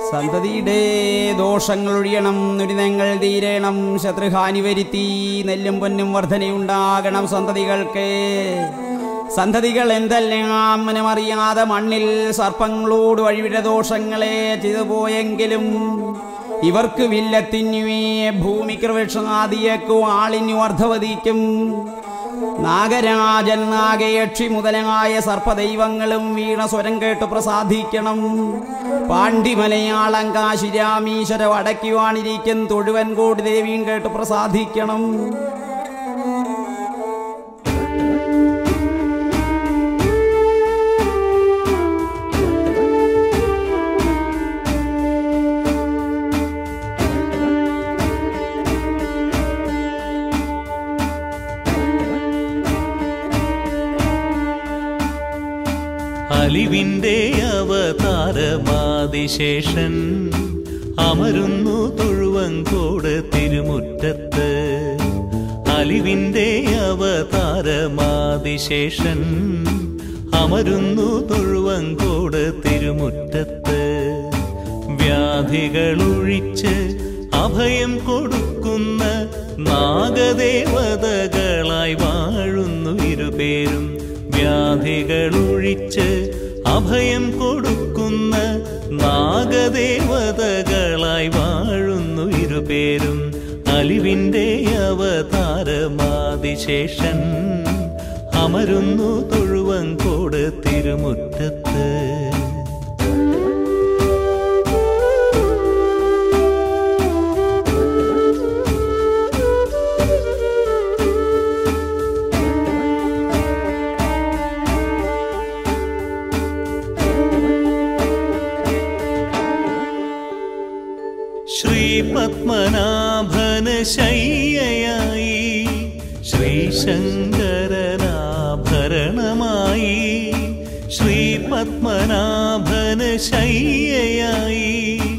സന്തതിയുടെ ദോഷങ്ങൾ ഒഴിയണം ദുരിതങ്ങൾ തീരണം ശത്രുഹാനി വരുത്തി നെല്ലും പൊന്നും വർധനയുണ്ടാകണം സന്തതികൾക്ക് സന്തതികൾ എന്തെല്ലാം മനമറിയാതെ മണ്ണിൽ സർപ്പങ്ങളോട് വഴിവിട ദോഷങ്ങളെ ചെയ്തു പോയെങ്കിലും ഇവർക്ക് വില്ലത്തിനുവേ ഭൂമിക്ക് വൃക്ഷാദിയേക്കും ആളിനു അർദ്ധവതിക്കും നാഗരാജൻ നാഗയക്ഷി മുതലായ സർപ്പദൈവങ്ങളും വീണ സ്വരം കേട്ട് പ്രസാദിക്കണം പാണ്ഡിമലയാളം കാശിരാമീശ്വര വടക്കുവാണിരിക്കും തൊഴുവൻ കോടി ദേവിയും കേട്ട് പ്രസാദിക്കണം അലിവിന്റെ അവതാരമാതിശേഷൻ അമരുന്നു തൊഴുവങ്കോട് തിരുമുറ്റത്ത് അലിവിന്റെ അവതാരമാതിശേഷൻ അമരുന്നു തൊഴുവങ്കോട് തിരുമുറ്റത്ത് വ്യാധികളൊഴിച്ച് അഭയം കൊടുക്കുന്ന നാഗദേവതകളായി വാഴുന്നു ഇരുപേരും വ്യാധികളൊഴിച്ച് അഭയം കൊടുക്കുന്ന നാഗദേവതകളായി വാഴുന്നു ഇരുപേരും അലിവിന്റെ അവതാരമാതിശേഷൻ അമരുന്നു തൊഴുവങ്കോട് തിരുമുറ്റത്ത് ശ്രീ പത്മനാഭന ശയ്യയായി ശ്രീശങ്കരനാഭരണമായി ശ്രീ പത്മനാഭന ശയ്യയായി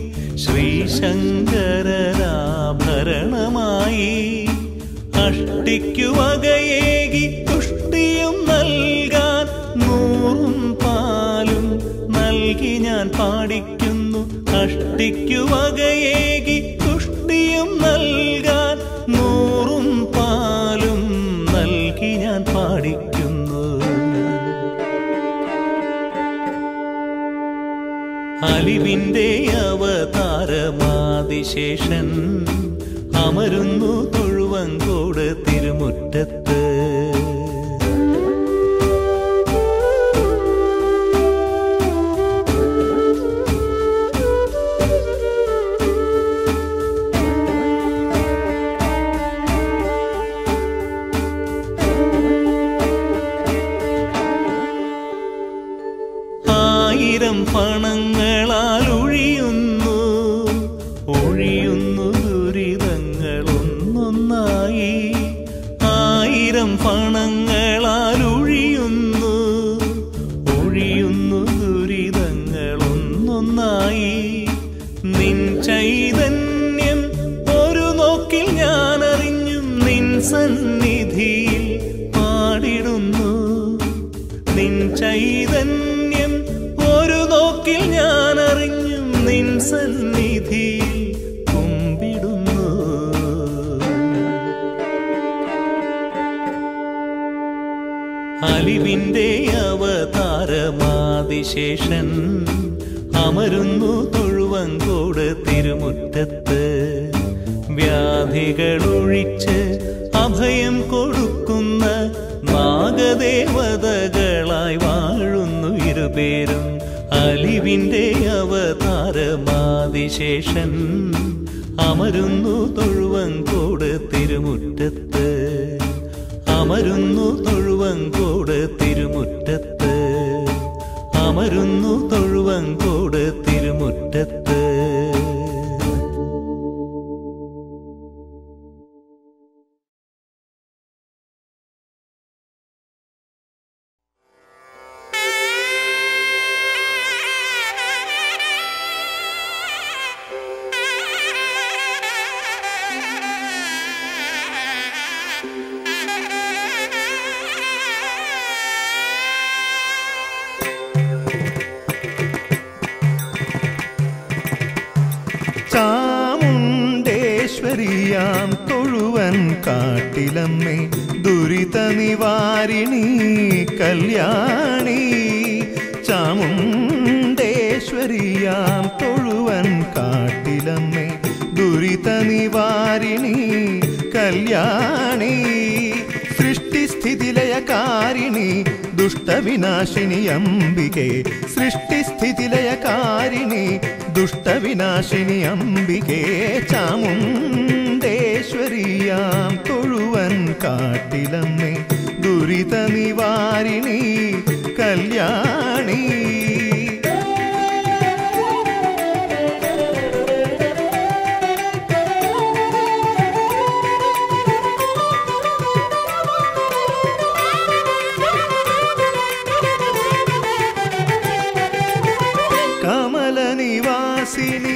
ശ്രീശങ്കരനാഭരണമായി അഷ്ടിക്കു വകയേകി തുഷ്ടിയും നൽകാൻ നൂറും പാലും നൽകി ഞാൻ പാടിക്കുന്നു അഷ്ടിക്കു വകയേകി തുഷ്ടിയും നൽകാൻ നൂറും പാലും നൽകി ഞാൻ പാടിക്കുന്നു അലിവിന്റെ അവതാരമാതിശേഷൻ അമരുന്നു തൊഴുവങ്കോട് തിരുമുറ്റത്ത് ആയിരം പണങ്ങളാൽ ഒഴിയുന്നു ഒഴിയുന്നു ദുരിതങ്ങൾ ഒന്നൊന്നായി ആയിരം പണങ്ങളാൽ ഒഴിയുന്നു ഒഴിയുന്നു ദുരിതങ്ങൾ ഒന്നൊന്നായി നിൻ ചൈതന്യം ഒരു നോക്കിൽ ഞാൻ അറിഞ്ഞു നിൻ സന്നിധിയിൽ പാടിടുന്നു നിൻ ചൈതന്യം ഒരു നോക്കിൽ ഞാൻ അറിഞ്ഞു നിൻ സന്നിധിയിൽ കുമ്പിടുന്നു അലിവിന്റെ അവതാരമാതിശേഷൻ അമരുന്നു തൊഴുവങ്കോട് തിരുമുറ്റത്ത് വ്യാധികളൊഴിച്ച് അഭയം കൊടുക്കുന്ന നാഗദേവതകളായി വാഴുന്നു ഇരുപേരും അലിവിന്റെ അവതാരമാതിശേഷൻ അമരുന്നു തൊഴുവങ്കോട് തിരുമുറ്റത്ത് അമരുന്നു തൊഴുവങ്കോട് തിരുമുറ്റത്ത് അമരുന്നു തൊഴുവങ്കോട് തിരുമുറ്റത്ത് Thank ശ്രീലകവാസിനിയാം തൊഴുവൻ കാട്ടിലമ്മേ ദുരിത നിവാരിണി കല്യാണി ചാമുണ്ടേശ്വരിയാം തൊഴുവൻ കാട്ടിലമ്മേ ദുരിത നിവാരിണി കല്യാണി സൃഷ്ടിസ്ഥിതിലയകാരിണി ദുഷ്ടവിനാശിനി അംബികെ സൃഷ്ടിസ്ഥിതിലയകാരിണി ദുഷ്ടവിനാശിനി അംബികെ ചാമുണ്ടേശ്വരിയാം തൊഴുവൻ കാട്ടിലമ്മേ ദുരിത നിവാരിണി കല്യാണി കമലനിവാസിനി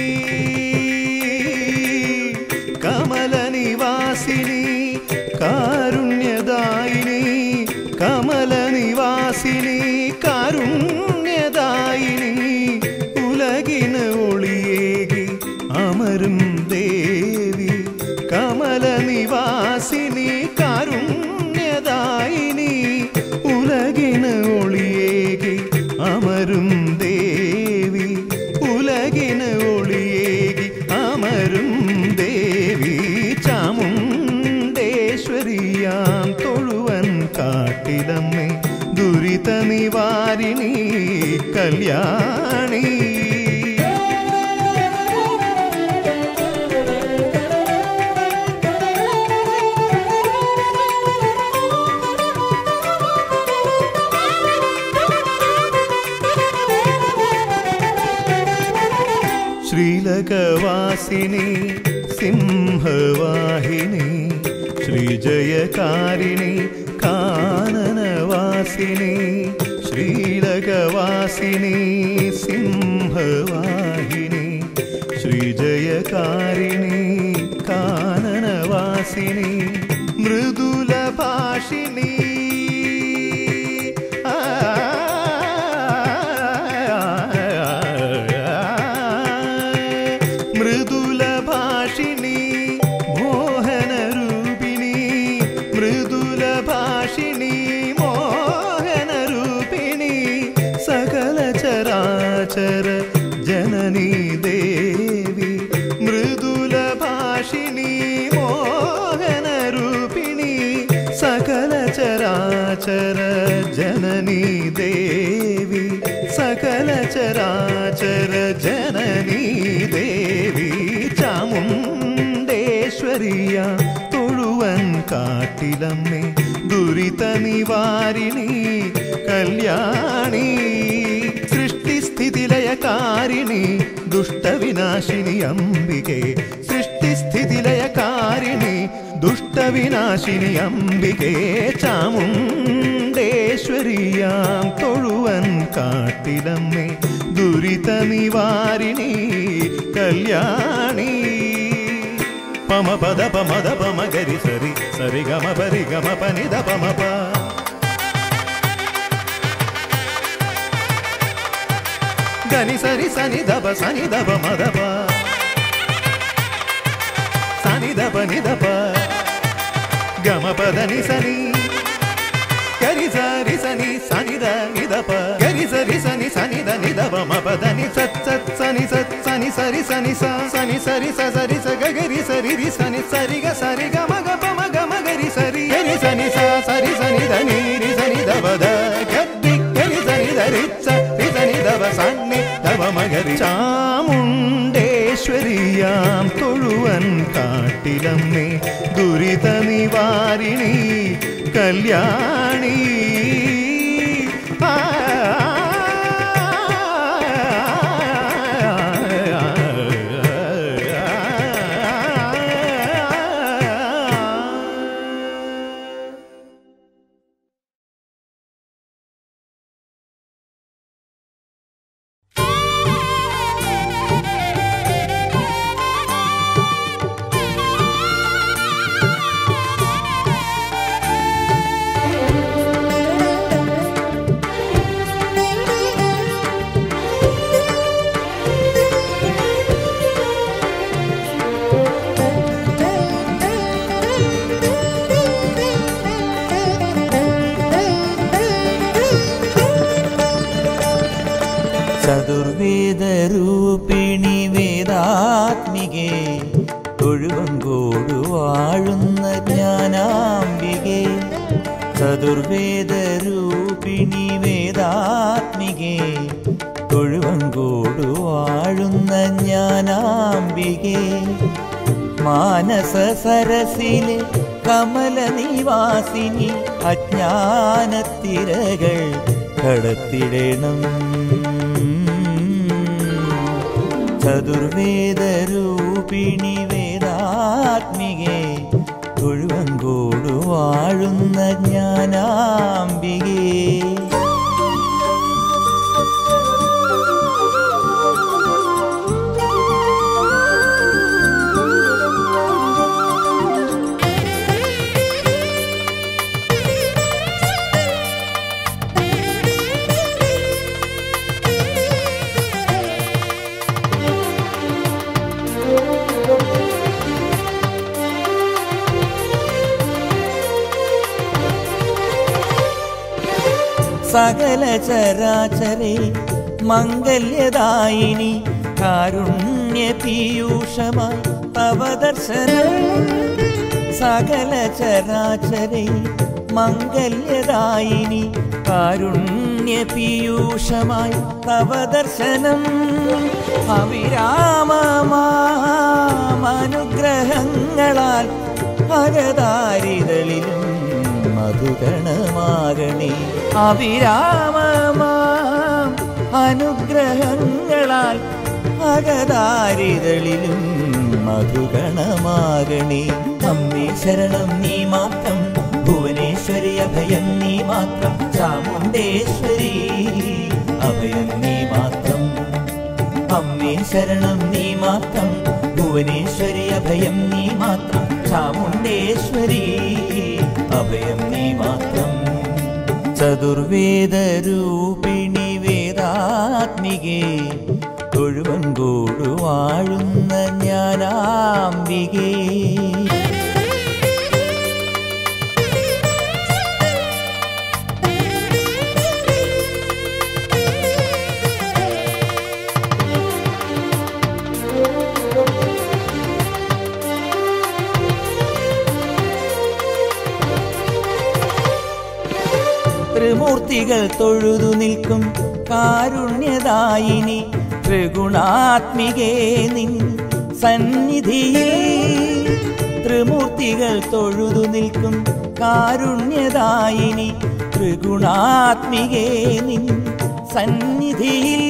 കമലനിവാസിനി കാരുണ്യദായിനി കമലനിവാസിനി കാരുണ്യദായിനി ഉലകിന് ഒളിയേകി അമരും ദേവി കമലനിവാസിനി കാരുണ്യദായിനി ഉലകിന് ഒളിയേകി അമരും ദേവി ഉലകിന് ഒളിയേകി അമരും ദേവി ചാമുണ്ടേശ്വരിയാം തൊഴുവൻ കാട്ടിലമ്മേ ദുരിത നിവാരിണി കല്യാണി ശ്രീലകവാസിനി സിംഹവാഹിനി ശ്രീജയകാരിണി കാനനവാസിനി ശ്രീലകവാസിനി സിംഹവാഹിനി ശ്രീജയകാരിണി കാനനവാസിനി മൃദുലഭാഷിണി മൃദുലഭാഷിണി മോഹനരൂപിണി മൃദുലഭാഷിണി മോഹനരൂപിണി സകല ചരാചര ജനനി ദേവി മൃദുലഭാഷിണി മോഹനരൂപിണി സകല ചരാചര ജനനി ദേവി സകല ചരാചര ജനനി ദേവി ചാമുണ്ടേശ്വരിയ തൊഴുവൻ കാട്ടിലമ്മേ ദുരിത നിവാരിണി കല്യാണി സൃഷ്ടിസ്ഥിതിലയകാരിണി ദുഷ്ടവിനാശിനി അംബികെ സൃഷ്ടിസ്ഥിതിലയകാരിണി ദുഷ്ടവിനാശിനി അംബികെ ചാമുണ്ടേശ്വരിയാം തൊഴുവൻ കാട്ടിലമ്മേ ദുരിത നിവാരിണി കല്യാണി പമ പദ പമദ പമ ഗരി സരി സരി ഗമ പരി ഗമ പനിത പമ പ గని సరి సని దబ సని దబ మదప సని దబ ని దప గమ పద ని సని గరి సరి సని సని ద ని దప గరి సరి సని సని ద ని దబ మ పద ని సత్ సత్ సని సత్ సని సరి సని స సని సరి స సరి స గ గరి సరి రి సని సరి గ సరి గ మ గ ప మ గ మ గరి సరి గరి సని స సరి సని ద ని రి సని దబ ద గద్ది గరి సని ద రి స రి సని దబ സന്നി തവ മകരി ചാമുണ്ടേശ്വരിയാം തൊഴുവൻ കാട്ടിലമ്മേ ദുരിത നിവാരിണി കല്യാണി ആ Thank you. ചതുർവേദരൂപിണി വേദാത്മികേ തൊഴുവങ്കോട് വാഴുന്ന ജ്ഞാനാംബികേ ചതുർവേദരൂപിണി വേദാത്മികേ തൊഴുവങ്കോട് വാഴുന്ന ജ്ഞാനാംബികേ മാനസ സരസിലെ കമല നിവാസിനി അജ്ഞാനത്തിരകൾ കടത്തിടണം ചതുർവേദരൂപിണി വേദാത്മികേ തൊഴുവങ്കോട് വാഴുന്ന ജ്ഞാനാംബികേ സകല ചരാചരേ മംഗല്യദായിനി കാരുണ്യ പീയൂഷമായി തവ ദർശനം സകല ചരാചരേ മംഗല്യദായിനി കാരുണ്യ പീയൂഷമായി തവ ദർശനം അവിരാമമാനുഗ്രഹങ്ങളാൽ ഭഗതാരിതളിലും മധുഗണമാകണേ അവിരാമമാം അനുഗ്രഹങ്ങളാൽ ഭഗതാരിതളിലും മധുഗണമാകണേ അമ്മേ ശരണം നീ മാത്രം ഭുവനേശ്വരി അഭയം നീ മാത്രം ചാമുണ്ടേശ്വരി അഭയം നീ മാത്രം അമ്മേ ശരണം നീ മാത്രം ഭുവനേശ്വരി അഭയം നീ മാത്രം ചാമുണ്ടേശ്വരി അഭയം നീ മാത്രം ചതുർവേദരൂപിണി വേദാത്മികേ തൊഴുവങ്കോട് വാഴുന്ന ജ്ഞാനാംബികേ ത്രിമൂർത്തികൾ തൊഴുതു നിൽക്കും കാരുണ്യദായിനി ത്രിഗുണാത്മികേ നിൻ സന്നിധിയിൽ ത്രിമൂർത്തികൾ തൊഴുതു നിൽക്കും കാരുണ്യദായിനി ത്രിഗുണാത്മികേ നിൻ സന്നിധിയിൽ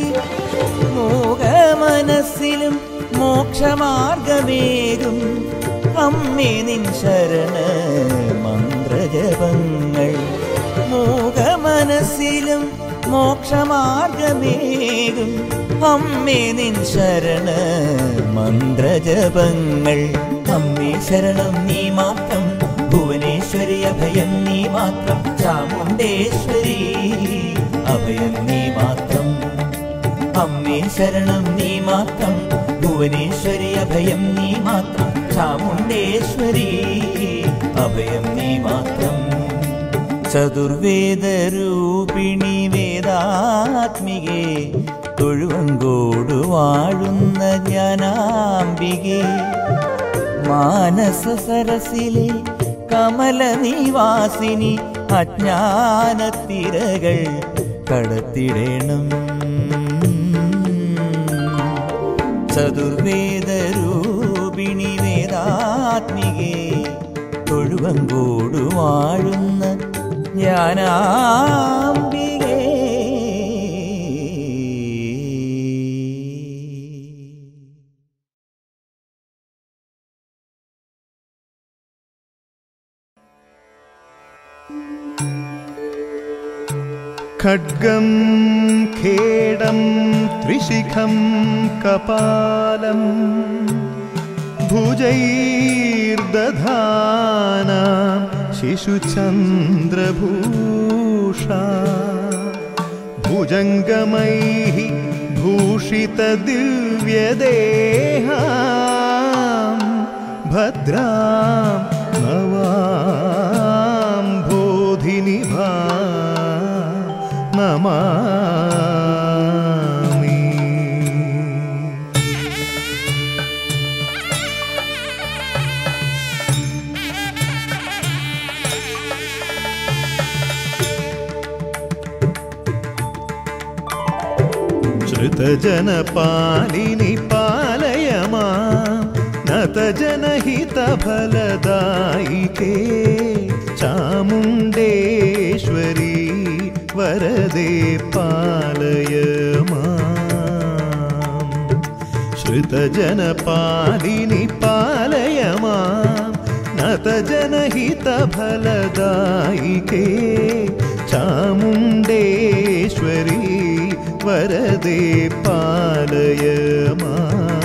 മോഹമനസ്സിലും മോക്ഷമാർഗമേകും അമ്മേ നിൻ ശരണ മന്ത്രജപങ്ങൾ മോഹമനസ്സിലും മോക്ഷമാർഗമേകും അമ്മേ നിൻ ശരണ മന്ത്രജപങ്ങൾ അമ്മേ ശരണം നീ മാത്രം ഭുവനേശ്വരി അഭയം നീ മാത്രം ചാമുണ്ടേശ്വരി അഭയം നീ മാത്രം അമ്മേ ശരണം നീ മാത്രം ഭുവനേശ്വരി അഭയം നീ മാത്രം ചാമുണ്ടേശ്വരി അഭയം നീ മാത്രം ചതുർവേദരൂപിണി വേദാത്മികേ തൊഴുവങ്കോട് വാഴുന്ന ജ്ഞാനാംബികേ മാനസ സരസിലെ കമല നിവാസിനി അജ്ഞാനത്തിരകൾ കടത്തിടണം ചതുർവേദരൂപിണി വേദാത്മികേ തൊഴുവങ്കോട് വാഴുന്ന ജ്ഞാനാംബികേ खड्गं खेडं त्रिशिखं कपालं भुजैर्दधाना शिशुचन्द्रभूषा भुजङ्गमैः भूषितदिव्यदेहा भद्रां नवां बोधिनिभा नमामि ശ്രുതജനപാലിനി പാലയമാ നതജനഹിതഫലദായികേ ചാമുണ്ടേശ്വരി വരദേ പാലയമാ ശ്രുതജനപാലിനി പാലയമാ നതജനഹിതഫലദായികേ ചാമുണ്ടേശ്വരി വരദേ പാലയമാ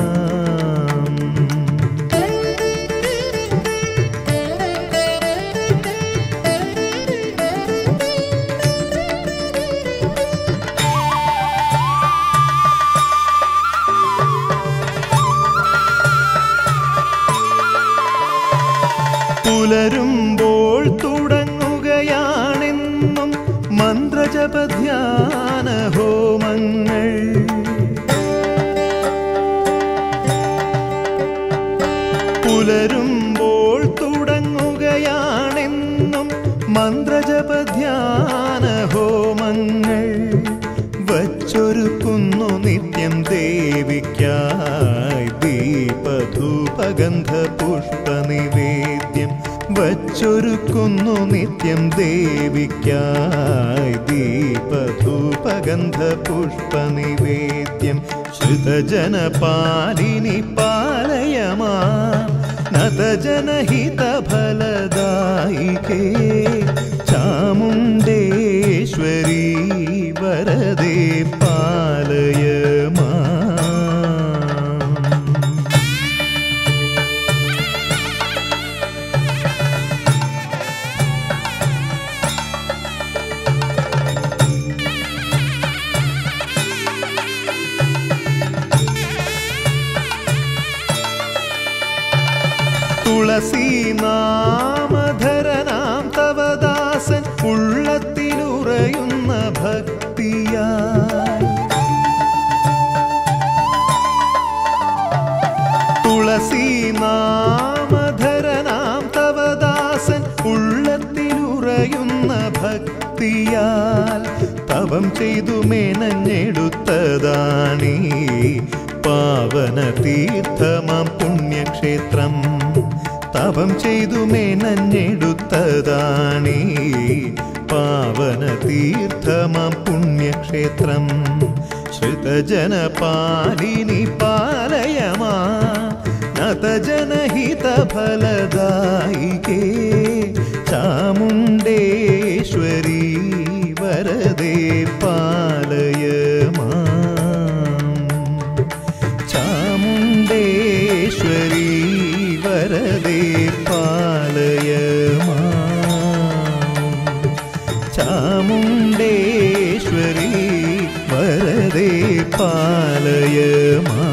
പുലരുമ്പോൾ തുടങ്ങുകയാണെന്നും മന്ത്രജപധ്യാന ഹോമങ്ങൾ പുലരുമ്പോൾ തുടങ്ങുകയാണെന്നും മന്ത്രജപധ്യാന ഹോമങ്ങൾ വച്ചൊരുക്കുന്നു നിത്യം ദേവിക്കായി ദീപധൂപഗന്ധ പുഷ്പനിവേദ്യം വച്ചൊരുക്കുന്നു നിത്യം ദേവിക്കായി ദീപധൂപഗന്ധ പുഷ്പനിവേദ്യം ശ്രുതജനപാലിനി പാലയമാ നതജനഹിതഫലദായികേ ചാമുണ്ടേശ്വരി വരദേ പാലയമാ തുളസി നാമധരനാം തവദാസൻ ഉള്ളത്തിലുറയുന്ന ഭക്തിയാ തുളസി നാമധരനാം തവദാസൻ ഉള്ളത്തിലുറയുന്ന ഭക്തിയാൽ തവം ചെയ്തു മെനഞ്ഞെടുത്തതാണീ പാവന തീർത്ഥമാം പുണ്യക്ഷേത്രം തപം ചെയ്തു മെനഞ്ഞെടുത്തതാണീ പാവന തീർത്ഥമാം പുണ്യക്ഷേത്രം ശ്രുതജനപാലിനി പാലയമാ നതജനഹിതഫലദായികേ ചാമുണ്ടേശ്വരി വരദേ പാലയമാ ചാമുണ്ടേശ്വരി വരദേ പാലയമാ ചാമുണ്ടേശ്വരി വരദേ പാലയമാ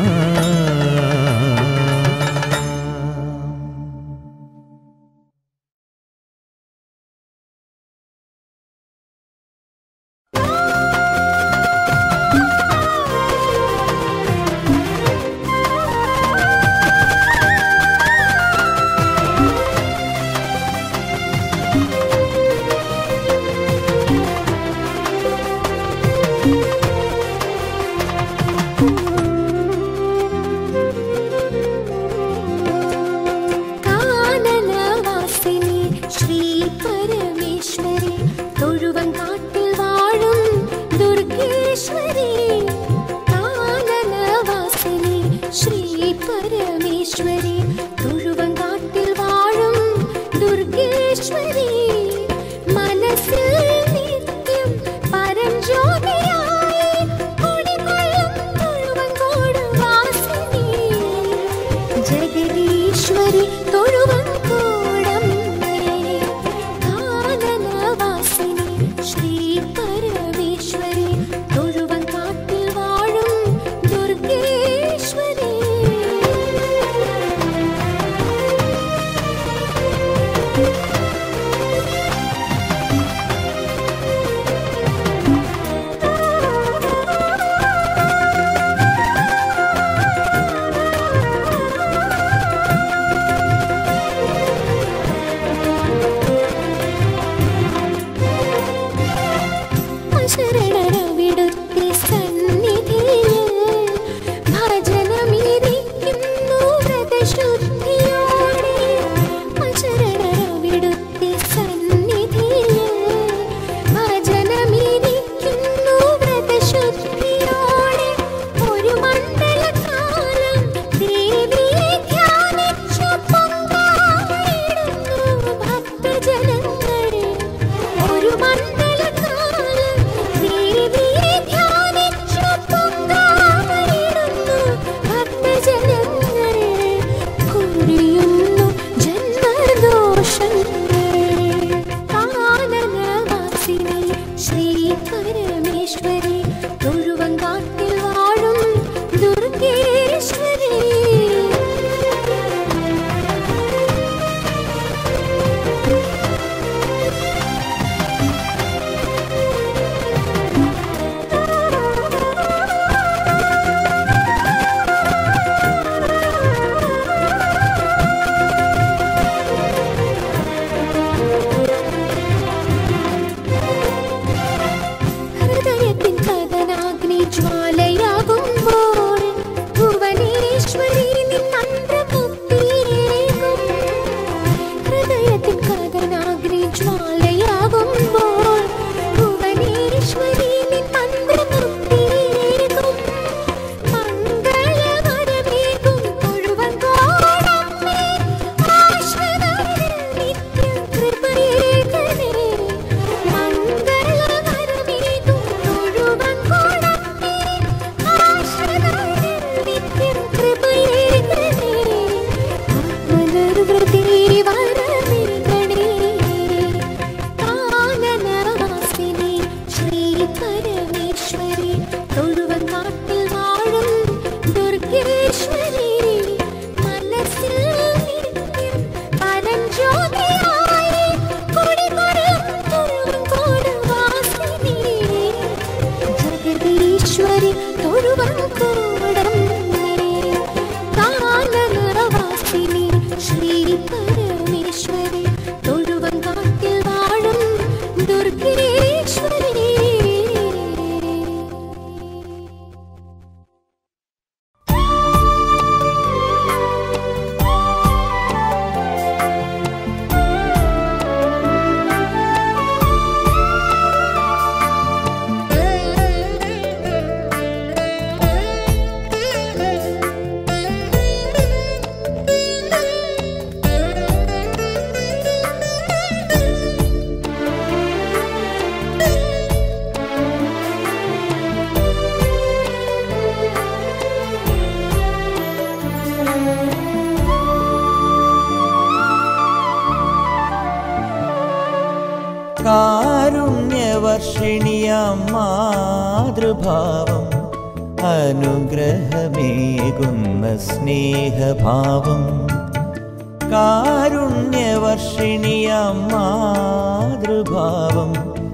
കാരുണ്യവർഷിണിയാം മാതൃഭാവം അനുഗ്രഹമേകുന്ന സ്നേഹഭാവം കാരുണ്യവർഷിണിയാം മാതൃഭാവം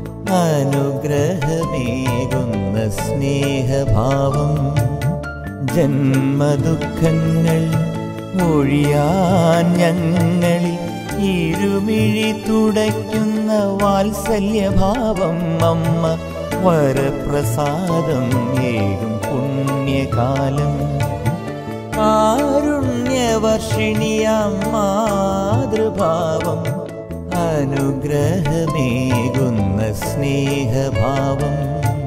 അനുഗ്രഹമേകുന്ന സ്നേഹഭാവം ജന്മദുഃഖങ്ങൾ ഒഴിയാൻ ഞങ്ങളിൽ ഇരുമിഴി തുടയ്ക്കുന്ന വാത്സല്യഭാവം അമ്മ വരപ്രസാദം ഏകും പുണ്യകാലം കാരുണ്യവർഷിണിയാം മാതൃഭാവം അനുഗ്രഹമേകുന്ന സ്നേഹഭാവം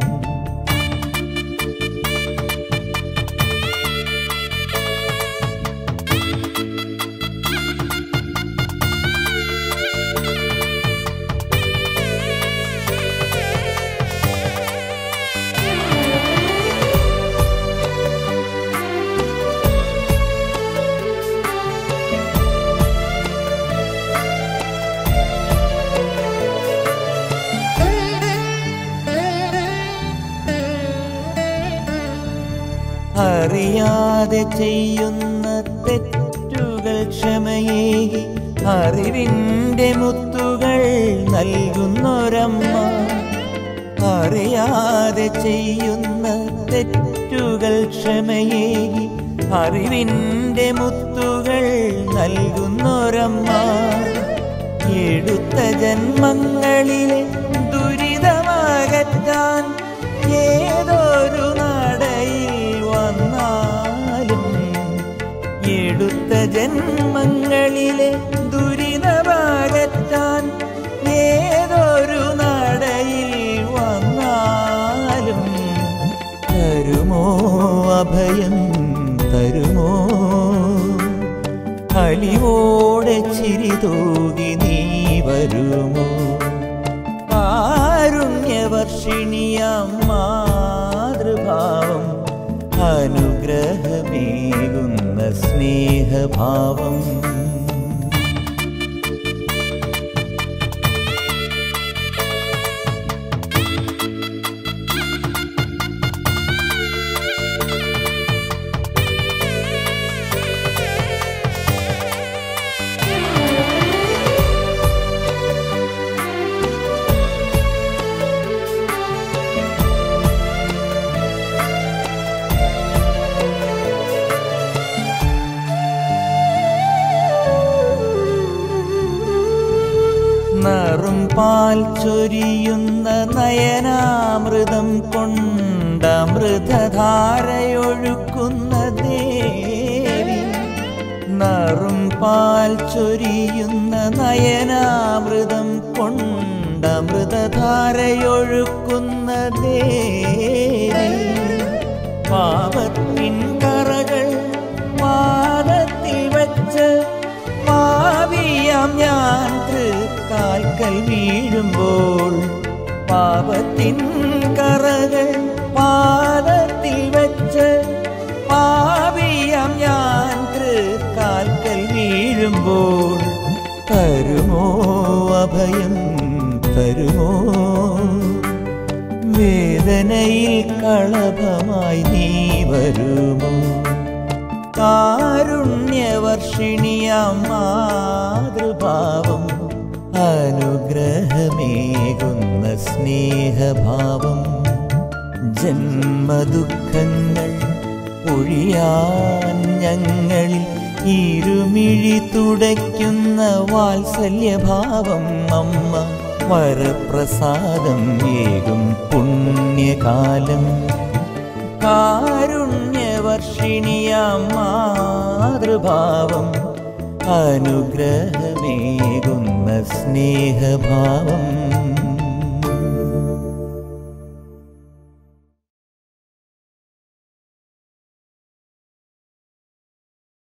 അറിയാതെ ചെയ്യുന്ന തെറ്റുകൾ ക്ഷമയേകി അറിവിൻ്റെ മുത്തുകൾ നൽകുന്നൊരമ്മ അറിയാതെ ചെയ്യുന്ന തെറ്റുകൾ ക്ഷമയേകി അറിവിൻ്റെ മുത്തുകൾ നൽകുന്നൊരമ്മ എടുത്ത ജന്മങ്ങളിലെ ദുരിതമകറ്റാൻ ഏതൊരു നടയിൽ വന്നാലും എടുത്ത ജന്മങ്ങളിലെ ദുരിതമകറ്റാൻ ഏതൊരു നടയിൽ വന്നാലും തരുമോ അഭയം തരുമോ അലിവോടെ ചിരി തൂകി നീ വരുമോ കാരുണ്യവർഷിണിയാം മാതൃഭാവം അനുഗ്രഹമേകുന്ന സ്നേഹഭാവം നറും പാൽ ചൊരിയുന്ന നയനാമൃതം കൊണ്ടമൃതധാരയൊഴുക്കുന്ന ദേവി നറും പാൽ ചൊരിയുന്ന നയനാമൃതം കൊണ്ടമൃതധാരയൊഴുക്കുന്ന ദേവി പാപത്തിൻ കറകൾ പാദത്തിൽ വച്ച് പാവിയാം ഞാൻ തൃക്കാൽക്കൽ വീഴുമ്പോൾ പാപത്തിൻ കറകൾ പാദത്തിൽ വച്ച് പാവിയാം ഞാൻ തൃക്കാൽക്കൽ വീഴുമ്പോൾ തരുമോ അഭയം തരുമോ വേദനയിൽ കളഭമായി നീ വരുമോ കാരുണ്യവർഷിണിയാം മാതൃഭാവം അനുഗ്രഹമേകുന്ന സ്നേഹഭാവം ജന്മദുഃഖങ്ങൾ ഒഴിയാൻ ഞങ്ങളിൽ ഇരുമിഴി തുടയ്ക്കുന്ന വാത്സല്യഭാവം അമ്മ വരപ്രസാദം ഏകും പുണ്യകാലം കാരുണ്യവർഷിണിയാം മാതൃഭാവം അനുഗ്രഹമേകുന്ന സ്നേഹഭാവം